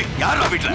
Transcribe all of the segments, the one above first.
ஏய் யாரா வீட்ல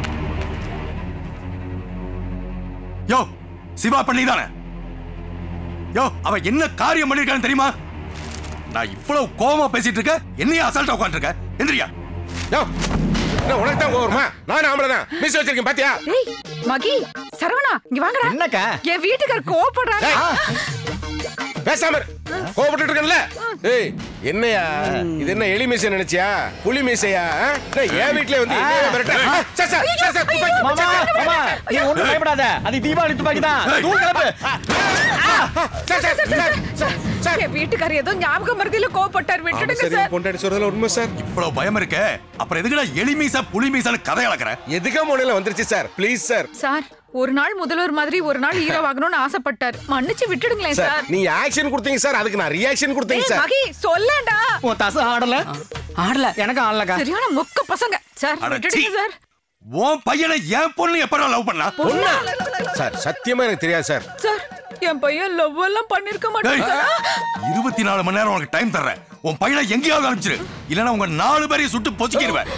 யோ சிவா பண்ணி தானே யோ அவ என்ன காரியம் பண்ணிருக்கான்னு தெரியுமா நான் இவ்வளவு கோவமா பேசிட்டு இருக்க என்னைய அசால்ட்டா உட்காந்துருக்க எந்திரியா யோ என்ன உனக்கு தான் வருமா நான் ஆம்பளை தான் மிஸ் வச்சிருக்கேன் பாத்தியா டேய் மகி சரவணா இங்க வாங்கடா என்னக்கா என் வீட்டுக்கார் கோவப்படுறாரு பேசாம இரு. கோவப்பட்டு இருக்கேன்ல ஏய் என்னையா இது என்ன எலி மீசை நினைச்சியா புலி மீசையா ஆ? டேய், என் வீட்லயே வந்து என்னையா மிரட்ட? ஆ, சார், சார், சார், சார், துப்பாக்கி, மாமா சார், சார், மாமா நீ ஒண்ணும் பயப்படாத அது தீபாவளி துப்பாக்கி தான் ஏய். தூள் கிளப்பு sir, sir, sir, sir, sir. என் வீட்டுக்கார் ஏதோ ஞாபகம் மருதியில கோவப்பட்டார் ஆமா, விட்டுடுங்க சரி, சார் பொண்டாட்டி சொல்றதுல உண்மை சார் இவ்வளவு பயம் இருக்க அப்புறம் எதுக்குடா எலி மீசா புலி மீசான்னு கதை அளக்குற எதுக்கா மொழியில வந்துருச்சு சார் ப்ளீஸ் சார் சார் ஒரு நாள் முதல்வர் மாதிரி ஒரு நாள் ஹீரோ ஆகணும்னு ஆசைப்பட்டார் மன்னிச்சு விட்டுடுங்களேன் சார் சார் நீங்க ஆக்ஷன் கொடுத்தீங்க சார் அதுக்கு நான் ரியாக்ஷன் கொடுத்தீங்க டேய் சார் மகி சொல்லடா உன் தசு ஆடல ஆடல எனக்கு ஆடலக்கா சரியான மொக்க பசங்க சார் அட, விட்டுடுங்க சீ. சார் உன் பையனை என் பொண்ணு எப்படா லவ் பண்ணா பொண்ணா? சார் சத்தியமா எனக்கு தெரியாது சார் சார் என் பையன் லவ் எல்லாம் பண்ணிருக்க டேய், மாட்டான் சார். இருபத்தி நாலு மணி நேரம் உனக்கு டைம் தர்றேன் உன் பையனை எங்கேயாவது அனுப்பிச்சிரு இல்லைன்னா உங்க நாலு பேரையும் சுட்டு பொசுக்கிடுவேன்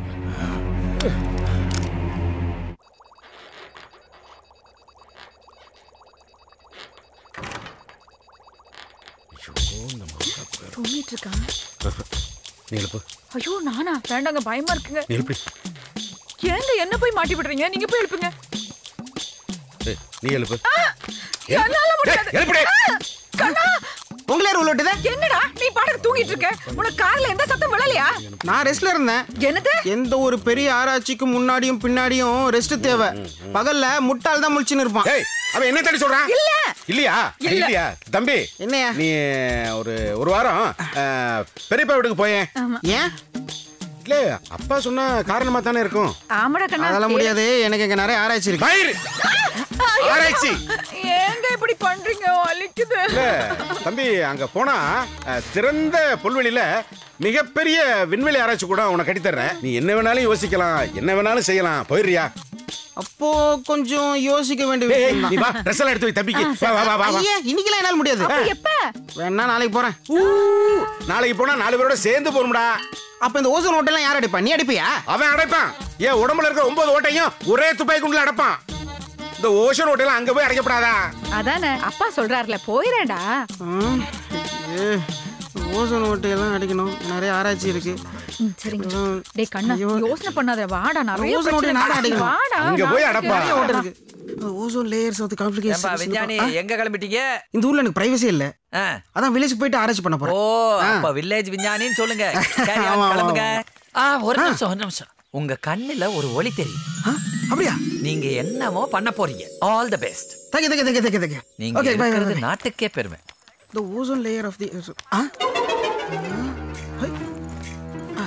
தூங்கிட்டு இருக்கான் நீ எழுப்பு ஐயோ நானா வேண்டாங்க பயமா இருக்குங்க நீ எழுப்பு ஏங்க என்ன போய் மாட்டி விடுறீங்க நீங்க போய் எழுப்புங்க ஏய், நீ எழுப்பு என்னால முடியாது டேய், எழுப்புடே. ஆ, கண்ணா உங்களே ரூல் விட்டுதே என்னடா நீ பாட்டுக்கு தூங்கிட்டு இருக்க உனக்கு கார்ல எந்த சத்தம் விழலையா நான் ரெஸ்ட்ல இருந்தேன் என்னது எந்த ஒரு பெரிய ஆராய்ச்சிக்கும் முன்னாடியும் பின்னாடியும் ரெஸ்ட் தேவை பகல்ல முட்டாள் தான் முழிச்சுன்னு இருப்பான் ஏய் அவன் என்ன தடி சொல்றான் இல்ல இல்லையா இல்ல. இல்லையா தம்பி என்னையா? நீ ஒரு ஒரு வாரம் அஹ், பெரியப்பா வீட்டுக்கு போயேன் ஏன் இல்ல அப்பா சொன்னா காரணமா தானே இருக்கும் ஆமாடா கண்ணா அதெல்லாம் முடியாது எனக்கு இங்க நிறைய ஆராய்ச்சி இருக்கு மயிறு ஆராய்ச்சி ஏங்க இப்படி பண்றீங்க வலிக்குது இல்ல தம்பி அங்க போனா அஹ், திறந்த புல்வெளியில மிகப்பெரிய விண்வெளி ஆராய்ச்சி கூட உனக்கு கட்டித்தர்றேன் நீ என்ன வேணாலும் யோசிக்கலாம் என்ன வேணாலும் செய்யலாம் போயிடுறியா அப்போ கொஞ்சம் யோசிக்க வேண்டிய ஏய், விஷயம் நீ வா ட்ரெஸ் எல்லாம் எடுத்து வை தம்பிக்கு வா வா வா வா வா ஐயா இன்னைக்கெல்லாம் என்னால முடியாது அப்ப எப்ப வேணா நாளைக்கு போறேன் நாளைக்கு போனா நாலு பேரோட சேர்ந்து போறோம்டா அப்ப இந்த ஓசோன் ஓட்டெல்லாம் யார் அடிப்பா நீ அடிப்பியா அவன் அடைப்பான் ஏன் உடம்புல இருக்கிற ஒன்பது ஓட்டையும் ஒரே துப்பாக்கி குண்டுல அடைப்பான் இந்த ஓஷன் ஓட்டையெல்லாம் அங்க போய் அடைக்கப்படாதா அதானே அப்பா சொல்றாருல போயிரேடா ம், ஏ, ஓசோன் ஓட்டையெல்லாம் அடிக்கணும் நிறைய ஆராய்ச்சி இருக்கு ம், சரிங்க டேய் கண்ணா ஐயோ. யோசனை பண்ணாத வாடா நிறைய ஓசோன் ஓட்டை பிரச்சனை நானா இருக்கு. அடிக்கணும்? வாடா அங்க போய் நான் அடப்பா. நிறைய ஓட்டை இருக்கு ஓசோன் லேயர்ஸ் ஆஃப் ஏம்பா காம்ப்ளிகேஷன் விஞ்ஞானி எங்க கிளம்பிட்டீங்க இந்த ஊர்ல எனக்கு பிரைவசி இல்ல ஆ. அதான் வில்லேஜ் போயிட்டு ஆராய்ச்சி பண்ண ஓ போறேன் அப்ப வில்லேஜ் விஞ்ஞானின்னு சொல்லுங்க Carry on, ஆமா, ஆமா, கிளம்புங்க ஆ ஒரு நிமிஷம் ஒரு நிமிஷம் உங்க கண்ணுல ஒரு ஒளி தெரியும் ஆ, அப்படியா நீங்க என்னமோ பண்ண போறீங்க all the best thank you thank you thank you thank you thank you நீங்க ஓகே பை இருக்கிறது நாட்டுக்கே பெருமை the ozone layer of the ஆ ஹை. ஆ.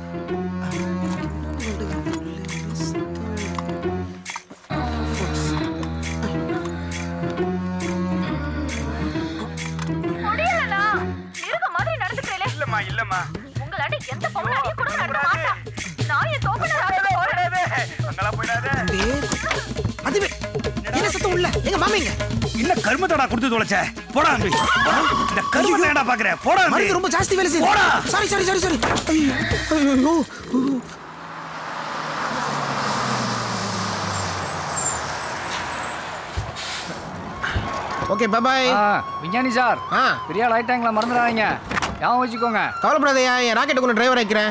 முடியலண்ணா மிருக மாதிரி நடந்துக்கிறேன் இல்லம்மா இல்லம்மா உங்களாட்ட எந்த பொண்ணாடியும் கூட நடக்க மாட்டா நான் என் தோப்பன டேய், அதுவே என்ன சத்தம் உள்ள எங்க மாமிங்க என்ன கருமத்தடா கொடுத்து தொலைச்ச போடா அம்பி இந்த கருமத்தை ஏன்டா பாக்குற போடா அம்பி மருந்து ரொம்ப ஜாஸ்தி வேலை செய்யுது போடா. சாரி சாரி சாரி சாரி ஐயோ ஓகே பை பாய் விஞ்ஞானி சார் ஆ பெரிய ஆள் ஆயிட்டாங்களா மறந்துடாதீங்க ஞாபகம் வச்சுக்கோங்க கவலைப்படாதயா என் ராக்கெட் கொண்டு டிரைவர் ஆக்கிறேன்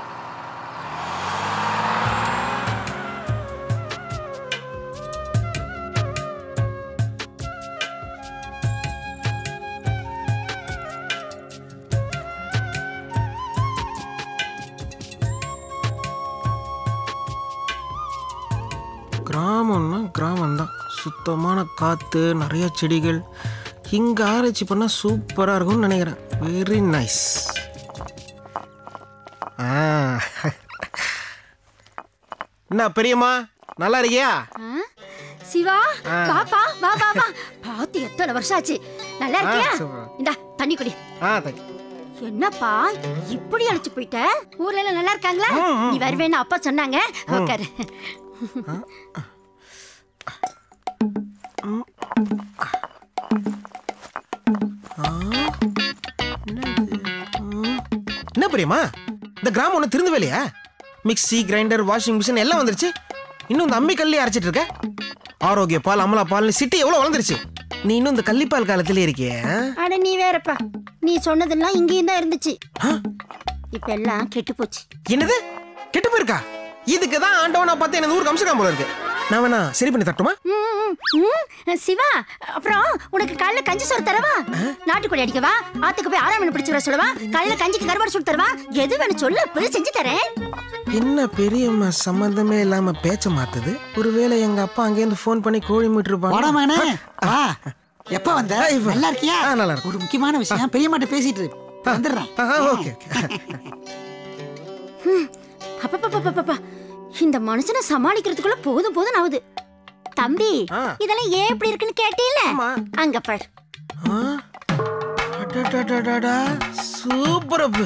கிராமம்னா கிராமம் தான் சுத்தமான காற்று நிறைய செடிகள் இங்கே ஆராய்ச்சி பண்ணால் சூப்பராக இருக்கும்னு நினைக்கிறேன் வெரி நைஸ் ஆ என்ன பெரியம்மா நல்லா இருக்கியா சிவா பாப்பா வா வா வா பார்த்து எத்தனை வருஷம் ஆச்சு நல்லா இருக்கியா ஆ, super. இந்தா தண்ணி குடி ஆ தேங்க்யூ என்னப்பா இப்படி அழைச்சு போயிட்ட ஊர்ல எல்லாம் நல்லா இருக்காங்களா நீ வருவேன்னு அப்பா சொன்னாங்க உட்காரு என்ன பெரியம்மா இந்த கிராமம் ஒன்றும் திருந்தவே இல்லையா மிக்ஸி கிரைண்டர் வாஷிங் மிஷின் எல்லாம் வந்துருச்சு இன்னும் இந்த அம்மி கல்லி அரைச்சிட்டு இருக்க ஆரோக்கிய பால் அமலா பால் சிட்டி எவ்வளோ வளர்ந்துருச்சு நீ இன்னும் இந்த கள்ளிப்பால் காலத்திலே இருக்கியே ஆ? அட நீ வேறப்பா நீ சொன்னதெல்லாம் இங்கேயும் தான் இருந்துச்சு இப்ப எல்லாம் கெட்டு போச்சு என்னது கெட்டு போயிருக்கா இதுக்கு தான் ஆண்டவனா பார்த்து எனக்கு ஊருக்கு அம்சம் போல இருக்கு நான் வேணா சரி பண்ணி தட்டுமா ம், ம், ம். சிவா அப்புறம் உனக்கு காலைல கஞ்சி சோறு தரவா நாட்டுக்கோழி அடிக்கவா ஆத்துக்கு போய் ஆறாம் மணி பிடிச்சு வர சொல்லவா காலைல கஞ்சிக்கு கருவாடு சுட்டு தரவா எது வேணும் சொல்லு போய் செஞ்சு தரேன் என்ன பெரியம்மா சம்மந்தமே இல்லாம பேச்ச மாத்துது ஒருவேளை எங்க அப்பா அங்கேருந்து ஃபோன் பண்ணி கோழி மீட்டு வாடா இருப்பாங்க மகனே வா எப்ப வந்த ஆ, இப்ப. நல்லா இருக்கியா ஆ, நல்லா இருக்கேன். ஒரு முக்கியமான விஷயம் பெரியம்மாட்ட பேசிட்டு இரு. வந்துடுறேன் ஓகே அப்பப்பப்பப்பப்பா இந்த மனுஷனை சமாளிக்கிறதுக்குள்ள போதும் போதும் ஆகுது தம்பி ஆ. இதெல்லாம் ஏன் இப்படி இருக்குன்னு கேட்டீல்ல ஆமா. அங்க பாரு சூப்பர் அப்பு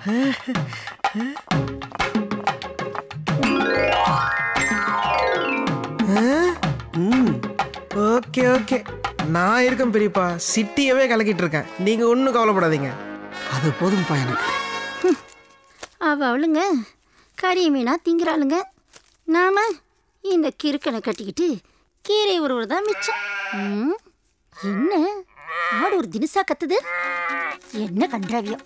ஓகே ஓகே நான் இருக்கேன் பெரியப்பா சிட்டியவே கலக்கிட்டு இருக்கேன் நீங்க ஒன்றும் கவலைப்படாதீங்க அது போதும்ப்பா எனக்கு அவ அவளுங்க கறி மீனா திங்கிறாளுங்க நாம இந்த கிறுக்கனை கட்டிக்கிட்டு கீரை ஒருவர் தான் மிச்சம் ம், என்ன ஆடு ஒரு தினுசா கத்துது என்ன கன்றாவியம்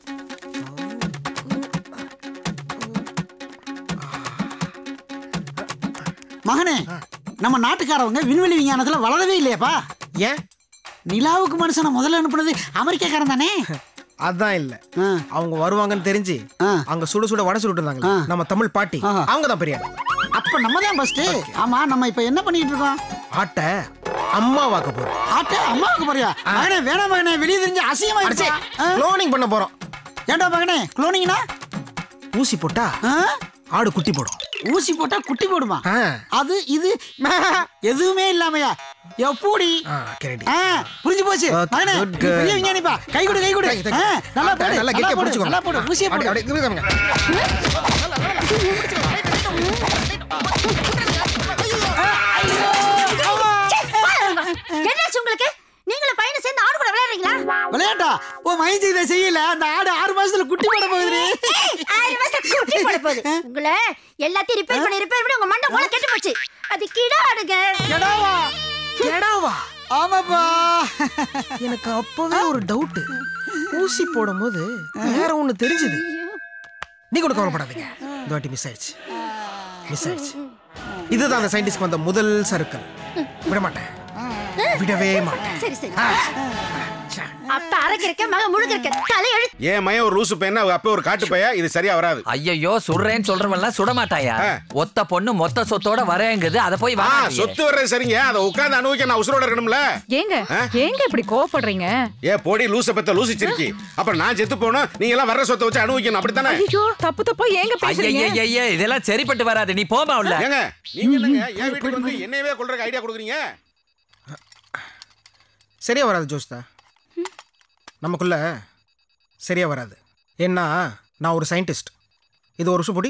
மகனே நம்ம நாட்டுக்காரவங்க விண்வெளி விஞ்ஞானத்துல வளரவே இல்லையாப்பா ஏன் நிலாவுக்கு மனுஷனை முதல்ல அனுப்புனது அமெரிக்காக்காரன் தானே அதான் இல்ல ஆ. அவங்க வருவாங்கன்னு தெரிஞ்சு ஆ. அங்க சுட சுட வடை சுட்டு இருந்தாங்க ஆ. நம்ம தமிழ் பாட்டி ஆஹா. அவங்க தான் பெரிய ஆளு. அப்ப நம்ம தான் ஃபர்ஸ்ட் ஆமா நம்ம இப்ப என்ன பண்ணிட்டு இருக்கோம் ஆட்டை அம்மா வாக்க போறோம் ஆட்ட அம்மாவுக்கு போறியா மகனே வேணாம் மகனே வெளியே தெரிஞ்சு அசிங்கமா அடிச்சே இருப்பா க்ளோனிங் பண்ண போறோம் ஏன்டா மகனே குளோனிங்னா ஊசி போட்டா ஆடு குட்டி போடும் ஊசி போட்டா குட்டி போடுமா ஆ. அது இது எதுவுமே இல்லாமையா எப்படி ஆ, கரெக்ட். ஆ, புரிஞ்சு போச்சு Okay, மகனே good நீ girl. பெரிய விஞ்ஞானிப்பா கை கொடு கை கொடு Thank you, thank ah, you. நல்லா ஆ, போடு நல்லா நல்லா கெட்டியா போடு பிடிச்சுக்கோங்க. நல்லா போடு ஊசியை அப்படி, போடு அப்படி, இங்க பாருங்க. என்னாச்சு உங்களுக்கு நீங்களும் பையனை சேர்ந்து ஆடு கூட விளையாடுறீங்களா விளையாட்டா ஓ மைண்ட் இதை செய்யல அந்த ஆடு ஆறு மாசத்துல குட்டி போட போகுது ஆறு மாசம் குட்டி போட போகுது உங்களை எல்லாத்தையும் ரிப்பேர் பண்ணி ரிப்பேர் பண்ணி உங்க மண்டை மூளை கெட்டு போச்சு அது கிடா ஆடுங்க எடாவா கெடாவா ஆமாப்பா எனக்கு அப்பவே ஒரு டவுட் ஊசி போடும்போது வேற ஒண்ணு தெரிஞ்சது நீ கூட கவலைப்படாதீங்க இந்த வாட்டி மிஸ் ஆயிடுச்சு மிஸ் ஆயிடுச்சு இதுதான் அந்த சயின்டிஸ்ட் வந்த முதல் சறுக்கல் விட மாட்டேன் விடவே மாட்டேன் சரி சரி அப்பா அரைக்கிறக்க மக முழுக்கிறக்க தலை எழு ஏன் மயன் ஒரு லூசு பையனா அப்ப ஒரு காட்டு பையா இது சரியா வராது ஐயோ சுடுறேன்னு சொல்றவன்லாம் சுட மாட்டாயா ஆ. ஒத்த பொண்ணு மொத்த சொத்தோட வரேங்குது அத போய் ஆ வாங்கியே. சொத்து வர்றது சரிங்க அதை உட்கார்ந்து அனுபவிக்க நான் உசுரோட இருக்கணும்ல ஏங்க ஏங்க இப்படி கோவப்படுறீங்க ஏ போடி லூச பெத்த லூசி சிரிக்கி அப்புறம் நான் செத்து போனோம் நீங்க எல்லாம் வர்ற சொத்தை வச்சு அனுபவிக்கணும் அப்படித்தானே ஐயோ தப்பு தப்பா ஏங்க பேசுறீங்க ஐயையையே, இதெல்லாம் சரிப்பட்டு வராது நீ போமா உள்ள ஏங்க நீங்க என்னங்க என் வீட்டுக்கு வந்து என்னையவே கொள்றதுக்கு ஐடியா கொடுக்குறீங்க சரியா வராது ஜோஸ்தா நமக்குள்ள சரியா வராது ஏன்னா நான் ஒரு சயின்டிஸ்ட் இது ஒரு வருஷம் பொடி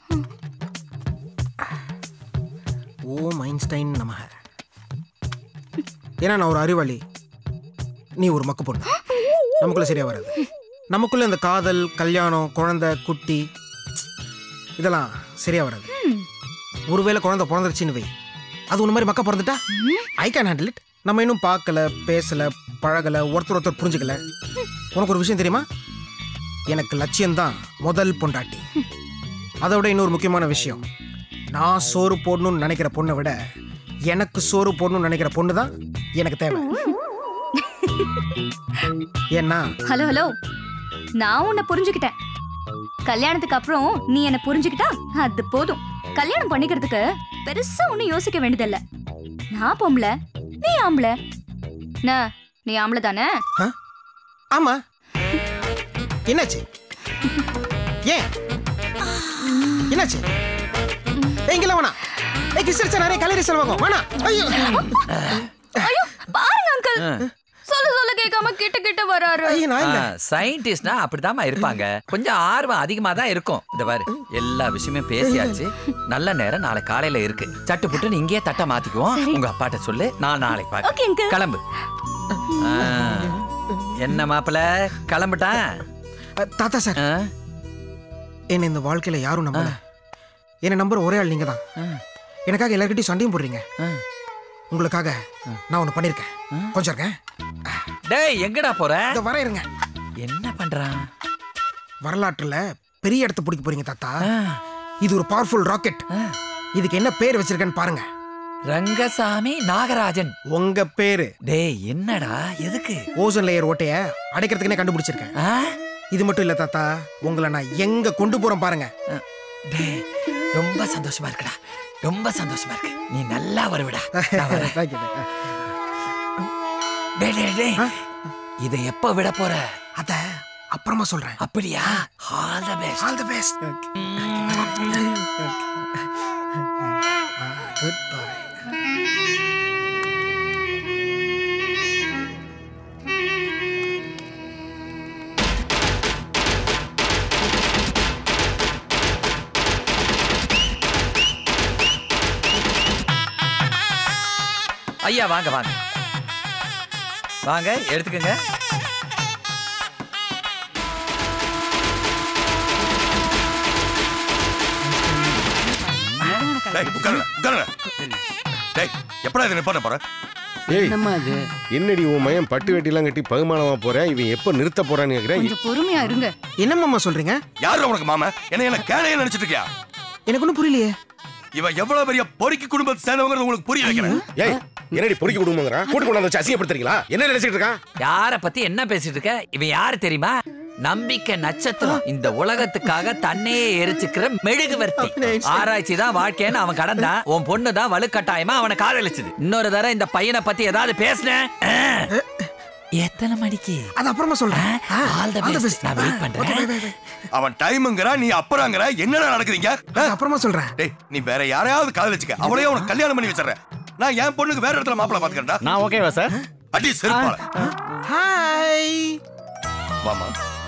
ஓ மைன்ஸ்டைன் நமக ஏன்னா நான் ஒரு அறிவாளி நீ ஒரு மக்கு பொண்ணு நமக்குள்ள சரியா வராது நமக்குள்ள இந்த காதல் கல்யாணம் குழந்தை குட்டி இதெல்லாம் சரியா வராது ஒருவேளை குழந்தை பிறந்துருச்சுன்னு வை அது ஒன்று மாதிரி மக்கா பிறந்துட்டா ஐ கேன் ஹேண்டில் இட் நம்ம இன்னும் பார்க்கல பேசல பழகல ஒருத்தர் ஒருத்தர் புரிஞ்சுக்கல உனக்கு ஒரு விஷயம் தெரியுமா எனக்கு லட்சியம்தான் முதல் பொண்டாட்டி அதை விட இன்னொரு முக்கியமான விஷயம் நான் சோறு போடணும்னு நினைக்கிற பொண்ணை விட எனக்கு சோறு போடணும்னு நினைக்கிற பொண்ணு தான் எனக்கு தேவை ஏன்னா ஹலோ ஹலோ நான் உன்னை புரிஞ்சுக்கிட்டேன் கல்யாணத்துக்கு அப்புறம் நீ என்ன புரிஞ்சுக்கிட்டா அது போதும் கல்யாணம் பண்ணிக்கிறதுக்கு பெருசா ஒன்னும் யோசிக்க வேண்டியதில்ல நான் பொம்பளை நீ ஆம்பளை என்ன நீ ஆம்பளை தானே ஆ? ஆமா என்னாச்சு ஏன் என்னாச்சு ஏய், இங்கெல்லாம் வேணாம் ஏய் கிசரிச்சா நிறைய கலரி செல்வாங்க வேணாம் ஐயோ ஐயோ பாருங்க அங்கிள் சொல்ல சொல்ல கேட்காம கிட்ட கிட்ட வராரு ஐயோ நான் இல்ல சயின்டிஸ்ட்னா அப்படிதாம்மா இருப்பாங்க கொஞ்சம் ஆர்வம் அதிகமா தான் இருக்கும் இந்த பாரு எல்லா விஷயமும் பேசியாச்சு நல்ல நேரம் நாளை காலையில இருக்கு சட்டு புட்டுன்னு இங்கேயே தட்டை மாத்திக்குவோம் உங்க அப்பாட்ட சொல்லு நான் நாளைக்கு Okay, பார்க்க uncle. கிளம்பு ஆ, என்ன மாப்பிள கிளம்பிட்டான் அ, தாத்தா சார் ஆ? என்ன இந்த வாழ்க்கையில யாரும் நம்பல என்ன நம்பர் ஒரே ஆள் நீங்க தான் எனக்காக எல்லார்கிட்டயும் சண்டையும் போடுறீங்க உங்களுக்காக நான் ஒன்று பண்ணியிருக்கேன் கொஞ்சம் இருக்கேன் டேய் எங்கடா போற இதை வர இருங்க என்ன பண்றான் வரலாற்றுல பெரிய இடத்த பிடிக்க போறீங்க தாத்தா இது ஒரு பவர்ஃபுல் ராக்கெட் இதுக்கு என்ன பேர் வச்சிருக்கேன்னு பாருங்க ரங்கசாமி நாகராஜன் உங்க பேரு டேய் என்னடா எதுக்கு ஓசோன் லேயர் ஓட்டைய அடைக்கிறதுக்குனே கண்டுபிடிச்சிருக்கேன் ஆ? இது மட்டும் இல்ல தாத்தா உங்களை நான் எங்க கொண்டு போறேன் பாருங்க டேய் ரொம்ப சந்தோஷமா இருக்குடா ரொம்ப சந்தோஷமா இருக்கு நீ நல்லா வருவிடா நான் வரேன். Thank you, thank you. டேய் டேய் டேய் இதை எப்ப விட போற அத அப்புறமா சொல்றேன் அப்படியா all the best all the best good bye ஐயா வாங்க வாங்க வாங்க எடுத்துக்கங்க டேய் உட்காருங்க உட்காருங்க டேய் எப்படா இதை நிப்பாட்ட போற ஏய் என்னம்மா அது என்னடி உன் மயன் பட்டு வெட்டிலாம் கட்டி பகுமானமா போறேன் இவன் எப்ப நிறுத்த போறான்னு கேக்குறேன் கொஞ்சம் பொறுமையா இருங்க என்ன மாமா சொல்றீங்க யாரு உனக்கு மாமா என்ன என்ன கேனையே நினைச்சிட்டு இருக்கியா எனக்கு ஒன்றும் புரியலையே இவன் எவ்வளவு பெரிய பொறுக்கி குடும்பத்தை சேர்ந்தவங்க உங்களுக்கு புரிய வைக்கிறேன் ஏய் என்னடி பொறுக்கி கொடுங்கறான் கூட்டு கொண்டாந்து வச்சு அசிங்கப்படுத்துறீங்களா என்ன நினைச்சிட்டு இருக்கான் யார பத்தி என்ன பேசிட்டு இருக்க இவன் யாரு தெரியுமா நம்பிக்கை நட்சத்திரம் இந்த உலகத்துக்காக தன்னையே எரிச்சுக்கிற மெழுகுவர்த்தி ஆராய்ச்சி தான் வாழ்க்கைன்னு அவன் கடந்தான் உன் பொண்ணு தான் வலுக்கட்டாயமா அவனை காதலிச்சது இன்னொரு தடவை இந்த பையனை பத்தி ஏதாவது பேசுன எத்தனை மணிக்கு அது அப்புறமா சொல்றேன் all the all the best best. நான் வெயிட் Okay, பண்றேன் bye, bye, bye. அவன் டைம்ங்கற நீ அப்புறங்கிற என்னடா நடக்குதுங்க அது அப்புறமா சொல்றேன் டேய் நீ வேற யாரையாவது காதலிச்சுக்க அவளையே உனக்கு கல்யாணம் பண்ணி வச்சிடுறேன் நான் என் பொண்ணுக்கு வேற இடத்துல மாப்பிள்ள பாத்துக்கிறேன்டா நான் ஓகேவா சார் அடி செருப்பால ஹாய் வாமா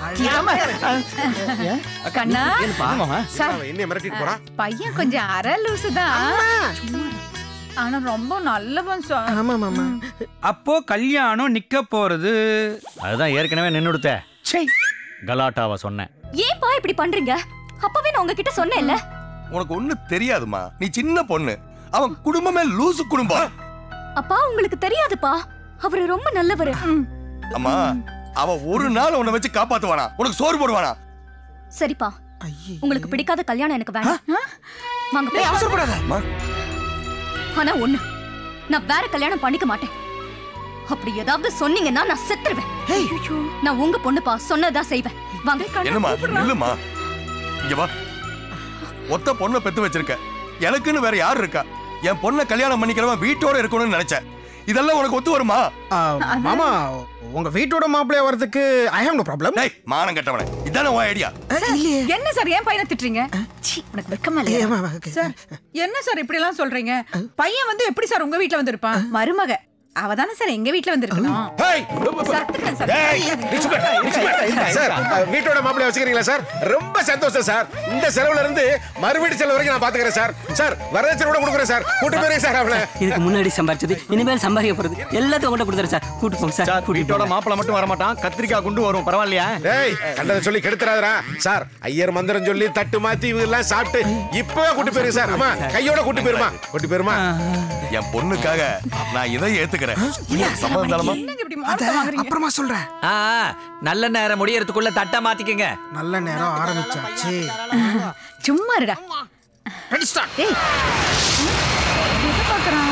கண்ணா ஆமாவா சார் அவன் என்ன மிரட்டிட்டு போறான் பையன் கொஞ்சம் அரை லூசு தான் ஆனா ரொம்ப நல்லவன் சார் ஆமா மாமா அப்போ கல்யாணம் நிக்க போறது அதுதான் ஏற்கனவே நின்னுடுத்த கலாட்டாவா சொன்னேன் ஏன்பா இப்படி பண்றீங்க அப்பவே நான் உங்ககிட்ட சொன்னேன்ல உனக்கு ஒண்ணு தெரியாதுமா நீ சின்ன பொண்ணு அவன் குடும்பமே லூசு குடும்பம் அப்பா உங்களுக்கு தெரியாதுப்பா அவரு ரொம்ப நல்லவரு அம்மா அவன் ஒரு நாள் உன்னை வச்சு காப்பாத்துவானா உனக்கு சோறு போடுவானா சரிப்பா உங்களுக்கு பிடிக்காத கல்யாணம் எனக்கு வேண்டாம் வாங்க போய் அவசரப்படாத அம்மா ஆனா ஒண்ணு நான் வேற கல்யாணம் பண்ணிக்க மாட்டேன் அப்படி ஏதாவது சொன்னீங்கன்னா நான் செத்துருவேன் ஐயோ, நான் உங்க பொண்ணுப்பா சொன்னதா செய்வேன் வாங்க என்னம்மா இல்லம்மா இங்க வா ஒத்த பொண்ணை பெத்து வச்சிருக்க எனக்குன்னு வேற யார் இருக்கா என் பொண்ணை கல்யாணம் பண்ணிக்கிறவன் வீட்டோட இருக்கணும்னு நினைச்சேன் இதெல்லாம் உனக்கு ஒத்து வருமா ஆ, மாமா உங்க வீட்டோட மாப்பிள்ளைய வரதுக்கு ஐ ஹேவ் நோ ப்ராப்ளம் டேய் மானம் கட்டவனே இதானே உன் ஐடியா என்ன சார் ஏன் பையனை திட்டுறீங்க சீ, உனக்கு வெக்கமா இல்லையா? சார் என்ன சார் இப்படி எல்லாம் சொல்றீங்க பையன் வந்து எப்படி சார் உங்க வீட்ல வந்திருப்பான் மருமக அவ தானே சார் எங்க வீட்ல வந்திருக்கணும் ஹேய் சத்துக்கிறேன் சார் டேய், நிச்சுக்க, நிச்சுக்க. சார் அஹ், வீட்டோட மாப்பிள்ளை வச்சுக்கிறீங்களா சார் ரொம்ப சந்தோஷம் சார் இந்த செலவுல இருந்து மறுபடி செலவு வரைக்கும் நான் பாத்துக்கிறேன் சார் சார் வரதட்சணை கூட கொடுக்குறேன் சார் கூட்டு போயிருங்க சார் அவளை இதுக்கு முன்னாடி சம்பாரிச்சது இனிமேல் சம்பாதிக்க போறது எல்லாத்தையும் உங்கள்கிட்ட கொடுத்துறேன் சார் கூட்டு போங்க சார் சார் வீட்டோட மாப்பிளை மட்டும் வர மாட்டான் கத்திரிக்காய் குண்டு வரும் பரவாயில்லையா டேய் கண்டதை சொல்லி கெடுத்துறாதடா சார் ஐயர் மந்திரம் சொல்லி தட்டு மாத்தி இவங்கெல்லாம் சாப்பிட்டு இப்பவே கூட்டு போயிருங்க சார் அம்மா கையோட கூட்டு போயிருமா கூட்டு போயிருமா என் பொண்ணுக்காக நான் இதை ஏத்துக்கிறேன் உனக்கு சம்மதம் தானமா என்னங்க இப்படி மாத்த வாங்குறீங்க அப்புறமா சொல்றேன் ஆ நல்ல நேரம் முடியறதுக்குள்ள தட்டை மாத்திக்கங்க நல்ல நேரம் ஆரம்பிச்சாச்சு சும்மா இருடா ரெடி ஸ்டார்ட் ஏய் எதை பாக்குறான்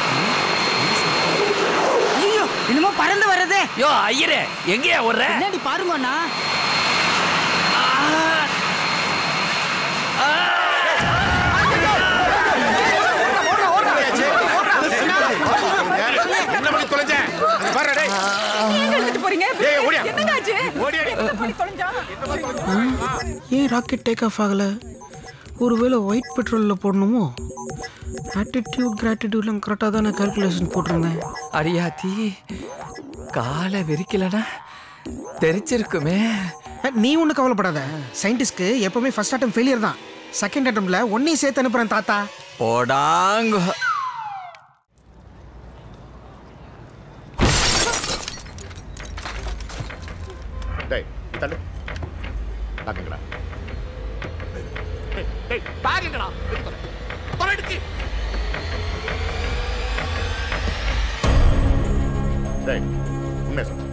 ஐயோ என்னமோ பறந்து வர்றதே யோ ஐயரே எங்கேயா ஓடுற என்னடி பாருங்கண்ணா என்ன பண்ணி தொலைஞ்ச அங்க பாரு டேய் எங்க எடுத்துட்டு போறீங்க ஏய், ஓடியா. என்னங்க ஆச்சு ஓடியாடி. என்ன பண்ணி தொலைஞ்சா ஏன் ராக்கெட் டேக் ஆஃப் ஆகல ஒருவேளை ஒயிட் பெட்ரோலில் போடணுமோ ஆட்டிடியூட் கிராட்டிடியூட்லாம் கரெக்டாக தான் நான் கால்குலேஷன் போட்டிருந்தேன் அடியாத்தி காலை விரிக்கலனா தெரிச்சிருக்குமே அஹ், நீ ஒன்றும் கவலைப்படாத சயின்டிஸ்ட்க்கு எப்பவுமே ஃபர்ஸ்ட் அட்டம் ஃபெயிலியர் தான் செகண்ட் அட்டம்ல ஒன்னையும் சேர்த்து அனுப்புறேன் தாத்தா போடாங்க டேய் தள்ளு பாத்துங்கடா டேய் உண்மையை சொல்லு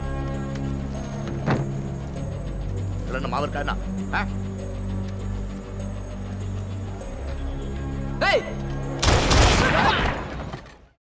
இல்லை நம்ம அவர் காரணம் ஆ ஏய்